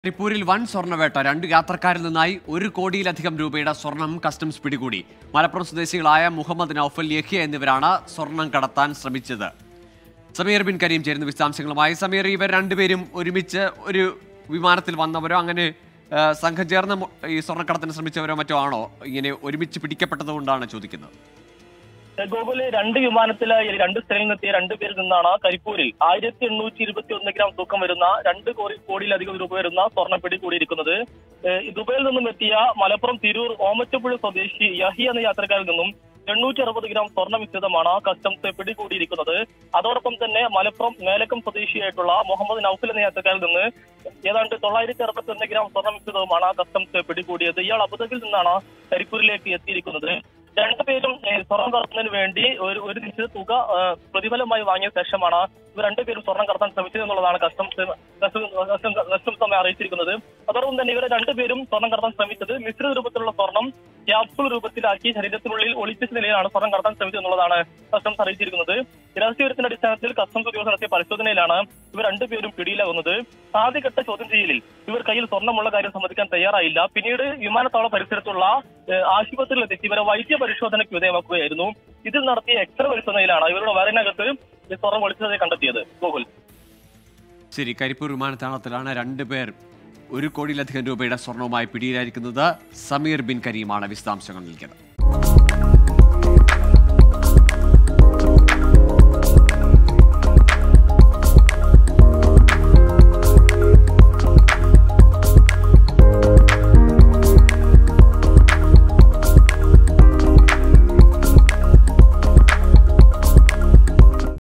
കരിപ്പൂരിൽ വൻ സ്വർണ്ണവേട്ട രണ്ട് യാത്രക്കാരിൽ നിന്നായി ഒരു കോടിയിലധികം രൂപയുടെ സ്വർണം കസ്റ്റംസ് പിടികൂടി മലപ്പുറം സ്വദേശികളായ മുഹമ്മദ് നൌഫൽ യഹ്യ എന്നിവരാണ് സ്വർണം കടത്താൻ ശ്രമിച്ചത് സമീർ ബിൻ കരീം ചേരുന്ന വിശദാംശങ്ങളുമായി സമീർ ഇവർ രണ്ടുപേരും ഒരുമിച്ച് ഒരു വിമാനത്തിൽ വന്നവരോ അങ്ങനെ ആ, സംഘം ചേർന്ന് മു- ഈ സ്വർണ്ണക്കടത്തിന് ശ്രമിച്ചവരോ മറ്റോ ആണോ ഇങ്ങനെ ഒരുമിച്ച് പിടിക്കപ്പെട്ടത് കൊണ്ടാണ് ചോദിക്കുന്നത് ഗോകുല് രണ്ട് വിമാനത്തിലായി രണ്ട് സ്ഥലങ്ങളിൽ നിന്നെത്തിയ രണ്ട് പേരിൽ നിന്നാണ് കരിപ്പൂരിൽ ആയിരത്തി എണ്ണൂറ്റി ഇരുപത്തി ഒന്ന് ഗ്രാം തൂക്കം വരുന്ന രണ്ട് കോടി കോടിയിലധികം രൂപ വരുന്ന സ്വർണ്ണം പിടികൂടിയിരിക്കുന്നത് ഏഹ് ദുബൈയിൽ നിന്നും എത്തിയ മലപ്പുറം തിരൂർ ഓമറ്റപ്പുഴ സ്വദേശി യഹി എന്ന യാത്രക്കാരിൽ നിന്നും എണ്ണൂറ്റി അറുപത് ഗ്രാം സ്വർണ്ണ മിശ്രിതമാണ് കസ്റ്റംസ് പിടികൂടിയിരിക്കുന്നത് അതോടൊപ്പം തന്നെ മലപ്പുറം മേലക്കം സ്വദേശിയായിട്ടുള്ള മുഹമ്മദ് നൌഫൽ എന്ന യാത്രക്കാരിൽ നിന്ന് ഏതാണ്ട് തൊള്ളായിരത്തി അറുപത്തി ഒന്ന് ഗ്രാം സ്വർണ്ണ മിശ്രിതവുമാണ് കസ്റ്റംസ് പിടികൂടിയത് ഇയാൾ അബുദാബിയിൽ നിന്നാണ് കരിപ്പൂരിലേക്ക് എത്തിയിരിക്കുന്നത് രണ്ടുപേരും ഏഹ്, സ്വർണം കടത്തുന്നതിന് വേണ്ടി ഒരു ഒരു നിശ്ചിത തുക ഏഹ്, പ്രതിഫലമായി വാങ്ങിയ ശേഷമാണ് ഇവർ രണ്ടുപേരും സ്വർണം കടത്താൻ ശ്രമിച്ചത് എന്നുള്ളതാണ് കസ്റ്റംസ് കസ്റ്റംസ് കസ്റ്റംസ് കസ്റ്റംസ് നമ്മെ അറിയിച്ചിരിക്കുന്നത് അതോടൊപ്പം തന്നെ ഇവരെ രണ്ടുപേരും സ്വർണം കടത്താൻ ശ്രമിച്ചത് മിശ്രിത രൂപത്തിലുള്ള സ്വർണം ക്യാപ്സൂൾ രൂപത്തിലാക്കി ശരീരത്തിനുള്ളിൽ ഒളിപ്പിച്ച നിലയിലാണ് സ്വർണം കടത്താൻ ശ്രമിച്ചത് എന്നുള്ളതാണ് കസ്റ്റംസ് അറിയിച്ചിരിക്കുന്നത് രഹസ്യവിവരത്തിന്റെ അടിസ്ഥാനത്തിൽ കസ്റ്റംസ് ഉദ്യോഗസ്ഥർ നടത്തിയ പരിശോധനയിലാണ് ഇവർ രണ്ടുപേരും പിടിയിലാകുന്നത് ആദ്യഘട്ട ചോദ്യം ചെയ്യലിൽ ഇവർ കയ്യിൽ സ്വർണ്ണമുള്ള കാര്യം സമ്മതിക്കാൻ തയ്യാറായില്ല പിന്നീട് വിമാനത്താവള പരിസരത്തുള്ള ഏഹ്, ആശുപത്രിയിൽ എത്തിച്ച് ഇവരെ വൈദ്യ പരിശോധനയ്ക്ക് വിധേയമാക്കുകയായിരുന്നു ഇതിൽ നടത്തിയ എക്സ്റേ പരിശോധനയിലാണ് ഇവരുടെ വയറിനകത്ത് ഈ സ്വർണം ഒളിച്ചതായി കണ്ടെത്തിയത് ഗോകുൽ ശരി കരിപ്പൂർ വിമാനത്താവളത്തിലാണ് രണ്ടുപേർ ഒരു കോടിയിലധികം രൂപയുടെ സ്വർണവുമായി പിടിയിലായിരിക്കുന്നത് സമീർ ബിൻ കരീമാണ് വിശദാംശങ്ങൾ നൽകിയത്